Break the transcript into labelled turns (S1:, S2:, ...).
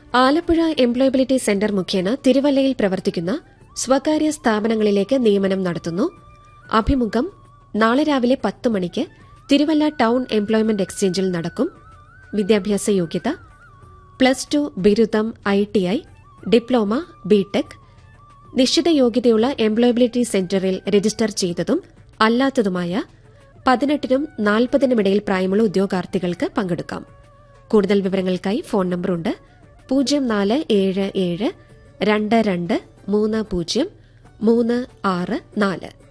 S1: Alappuzha employability centre മുഖേന തിരുവല്ലയിൽ പ്രവർത്തിക്കുന്ന സ്വകാര്യ സ്ഥാപനങ്ങളിലേക്ക് നിയമനം നടത്തുന്നു അഭിമുഖം നാളെ രാവിലെ പത്ത് മണിക്ക് തിരുവല്ല ടൌൺ എംപ്ലോയ്മെന്റ് എക്സ്ചേഞ്ചിൽ നടക്കും വിദ്യാഭ്യാസ യോഗ്യത പ്ലസ് ടു ബിരുദം I T I diploma B Tech നിശ്ചിത യോഗ്യതയുള്ള എംപ്ലോയബിലിറ്റി സെന്ററിൽ രജിസ്റ്റർ ചെയ്തതും അല്ലാത്തതുമായ പതിനെട്ടിനും നാൽപ്പതിനുമിടയിൽ പ്രായമുള്ള ഉദ്യോഗാർത്ഥികൾക്ക് പങ്കെടുക്കാം കൂടുതൽ വിവരങ്ങൾക്കായി ഫോൺ നമ്പറുണ്ട് പൂജ്യം നാല് ഏഴ് ഏഴ് രണ്ട് രണ്ട് മൂന്ന് പൂജ്യം മൂന്ന് ആറ് നാല്